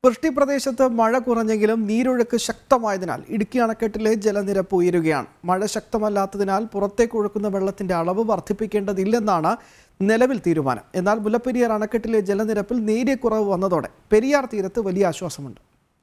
വൃഷ്ടി പ്രദേശത്ത് മഴ കുറഞ്ഞെങ്കിലും നീരൊഴുക്ക് ശക്തമായതിനാൽ ഇടുക്കി അണക്കെട്ടിലെ ജലനിരപ്പ് ഉയരുകയാണ് മഴ ശക്തമല്ലാത്തതിനാൽ പുറത്തേക്ക് ഒഴുക്കുന്ന വെള്ളത്തിന്റെ അളവ് വർദ്ധിപ്പിക്കേണ്ടതില്ലെന്നാണ് നിലവിൽ തീരുമാനം എന്നാൽ മുല്ലപ്പെരിയാർ അണക്കെട്ടിലെ ജലനിരപ്പിൽ നേരിയ കുറവ് വന്നതോടെ പെരിയാർ തീരത്ത് വലിയ ആശ്വാസമുണ്ട്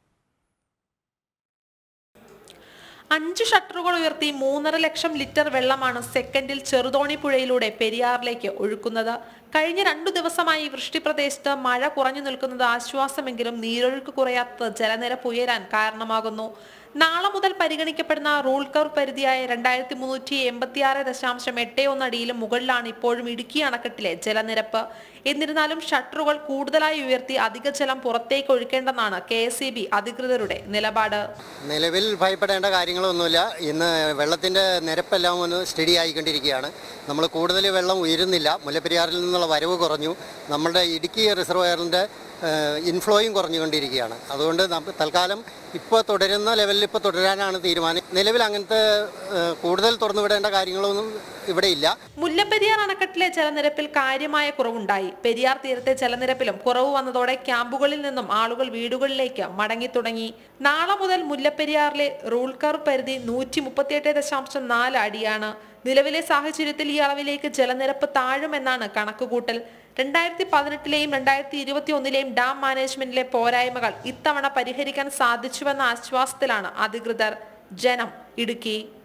അഞ്ച് ഷട്ടറുകൾ ഉയർത്തി മൂന്നര ലക്ഷം ലിറ്റർ വെള്ളമാണ് സെക്കൻഡിൽ ചെറുതോണി പുഴയിലൂടെ പെരിയാറിലേക്ക് ഒഴുക്കുന്നത് കഴിഞ്ഞ രണ്ടു ദിവസമായി വൃഷ്ടി പ്രദേശത്ത് മഴ കുറഞ്ഞു നിൽക്കുന്നത് ആശ്വാസമെങ്കിലും നീരൊഴുക്ക് കുറയാത്തത് ജലനിരപ്പ് ഉയരാൻ കാരണമാകുന്നു നാളെ മുതൽ പരിഗണിക്കപ്പെടുന്ന റൂൾ കർവ് പരിധിയായ രണ്ടായിരത്തി മുന്നൂറ്റി എൺപത്തി ആറ് ദശാംശം എട്ട് ഒന്ന് അടിയിലും മുകളിലാണ് ഇപ്പോഴും ഇടുക്കി അണക്കെട്ടിലെ ജലനിരപ്പ് എന്നിരുന്നാലും ഷട്ടറുകൾ കൂടുതലായി ഉയർത്തി അധിക ജലം പുറത്തേക്ക് ഒഴുക്കേണ്ടെന്നാണ് കെ എസ് അധികൃതരുടെ നിലപാട് നിലവിൽ ഭയപ്പെടേണ്ട കാര്യങ്ങളൊന്നുമില്ല ഇന്ന് വെള്ളത്തിൻ്റെ നിരപ്പെല്ലാം ഒന്ന് സ്റ്റഡി ആയിക്കൊണ്ടിരിക്കുകയാണ് നമ്മൾ കൂടുതൽ വെള്ളം ഉയരുന്നില്ല മുല്ലപ്പെരിയാറിൽ നിന്നുള്ള വരവ് കുറഞ്ഞു നമ്മുടെ ഇടുക്കി റിസർവയറിൻ്റെ ഇൻഫ്ലോയും കുറഞ്ഞുകൊണ്ടിരിക്കുകയാണ് അതുകൊണ്ട് നമുക്ക് തൽക്കാലം ഇപ്പോൾ തുടരുന്ന ലെവലിൽ ഇപ്പോൾ തുടരാനാണ് തീരുമാനം നിലവിൽ അങ്ങനത്തെ ഏഹ്, കൂടുതൽ തുറന്നുവിടേണ്ട കാര്യങ്ങളൊന്നും ഇവിടെ ഇല്ല മുല്ലപ്പെരിയാർ അണക്കെട്ടിലെ ജലനിരപ്പിൽ കാര്യമായ കുറവുണ്ടായി പെരിയാർ തീരത്തെ ജലനിരപ്പിലും കുറവ് വന്നതോടെ ക്യാമ്പുകളിൽ നിന്നും ആളുകൾ വീടുകളിലേക്ക് മടങ്ങി തുടങ്ങി നാളെ മുതൽ മുല്ലപ്പെരിയാറിലെ റൂൾ കർവ് പരിധി നൂറ്റി മുപ്പത്തിയെട്ട് ദശാംശം നാല് അടിയാണ് നിലവിലെ സാഹചര്യത്തിൽ ഈ അളവിലേക്ക് ജലനിരപ്പ് താഴുമെന്നാണ് കണക്കുകൂട്ടൽ രണ്ടായിരത്തി പതിനെട്ടിലെയും രണ്ടായിരത്തി ഇരുപത്തി ഒന്നിലെയും ഡാം മാനേജ്മെന്റിലെ പോരായ്മകൾ ഇത്തവണ പരിഹരിക്കാൻ സാധിച്ചുവെന്ന ആശ്വാസത്തിലാണ് അധികൃതർ ജനം ഇടുക്കി